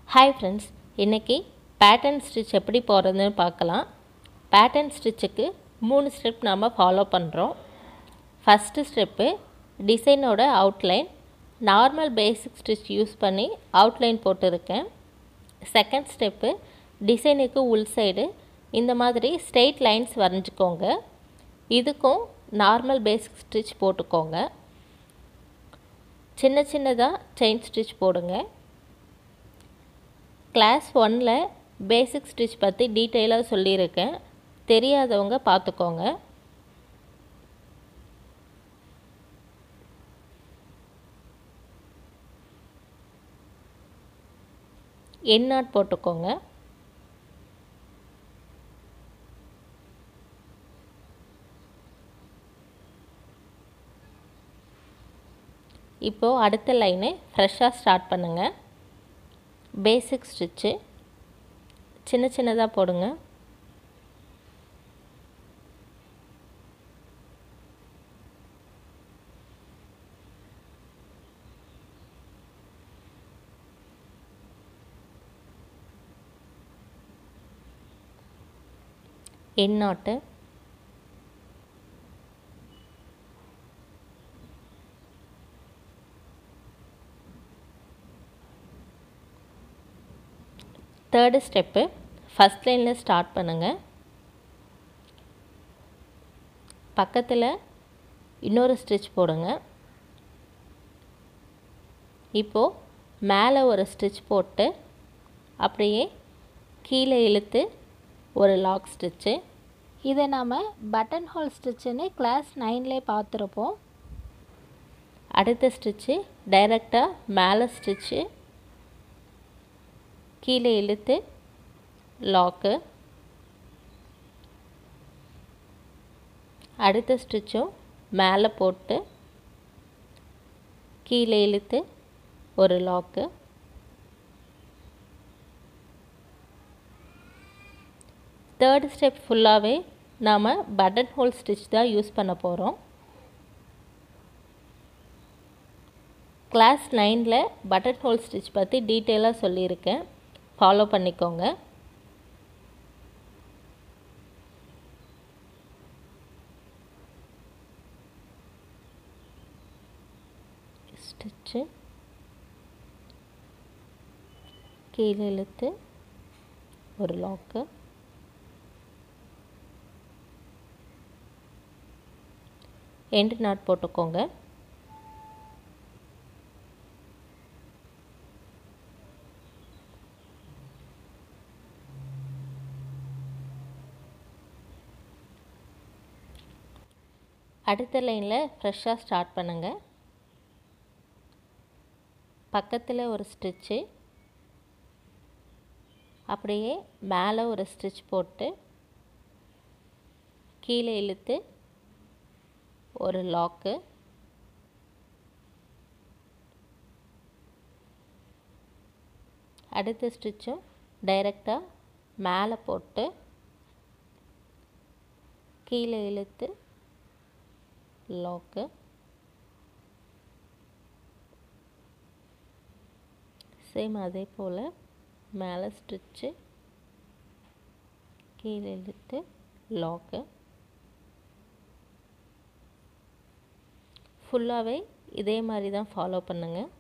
hi friends இன்றைக்கி pattern stitch எப்படி போடுறதுன்னு பார்க்கலாம் பேட்டர்ன் ஸ்டிச்சுக்கு மூணு ஸ்டெப் நாம் ஃபாலோ பண்ணுறோம் ஃபஸ்ட்டு ஸ்டெப்பு டிசைனோட outline normal basic stitch use பண்ணி அவுட்லைன் போட்டிருக்கேன் செகண்ட் ஸ்டெப்பு டிசைனுக்கு உள் சைடு இந்த மாதிரி ஸ்ட்ரெயிட் லைன்ஸ் வரைஞ்சிக்கோங்க இதுக்கும் நார்மல் பேசிக் ஸ்டிச் போட்டுக்கோங்க சின்ன சின்னதாக செயின் ஸ்டிச் போடுங்க கிளாஸ் ஒனில் பேசிக் ஸ்டிச் பற்றி டீட்டெயிலாக சொல்லியிருக்கேன் தெரியாதவங்க பார்த்துக்கோங்க எண்ணாட் போட்டுக்கோங்க இப்போது அடுத்த லைனு ஃப்ரெஷ்ஷாக ஸ்டார்ட் பண்ணுங்கள் பேசிக் ஸ்டிச்சு சின்ன சின்னதாக போடுங்க எண்ணாட்டு தேர்டு ஸ்டெப்பு ஃபஸ்ட் லைனில் ஸ்டார்ட் பண்ணுங்கள் பக்கத்தில் இன்னொரு ஸ்டிச் போடுங்க இப்போது மேலே ஒரு ஸ்டிச் போட்டு அப்படியே கீழே இழுத்து ஒரு லாக் ஸ்டிச்சு இதை நாம் பட்டன் ஹோல் ஸ்டிச்சுன்னு கிளாஸ் நைன்லேயே பார்த்துருப்போம் அடுத்த ஸ்டிச்சு டைரெக்டாக மேலே ஸ்டிச்சு கீழே இழுத்து லாக்கு அடுத்த ஸ்டிச்சும் மேலே போட்டு கீழே இழுத்து ஒரு லாக்கு தேர்ட் ஸ்டெப் ஃபுல்லாகவே நாம் பட்டன் ஹோல் ஸ்டிச் தான் யூஸ் பண்ண போகிறோம் கிளாஸ் நைனில் பட்டன் ஹோல் ஸ்டிச் பற்றி டீட்டெயிலாக சொல்லியிருக்கேன் ஃபாலோ பண்ணிக்கோங்க ஸ்டிச்சு கீழே இழுத்து ஒரு லாக்கு எண்டு நாட் போட்டுக்கோங்க அடுத்த லைனில் ஃப்ரெஷ்ஷாக ஸ்டார்ட் பண்ணுங்கள் பக்கத்தில் ஒரு ஸ்டிச்சு அப்படியே மேலே ஒரு ஸ்டிச் போட்டு கீழே இழுத்து ஒரு லாக்கு அடுத்த ஸ்டிச்சும் டைரெக்டாக மேலே போட்டு கீழே இழுத்து லாக்கு சேம் அதே போல் மேலே ஸ்டிச்சு கீழே இழுத்து லாக்கு ஃபுல்லாகவே இதே மாதிரி தான் ஃபாலோ பண்ணுங்கள்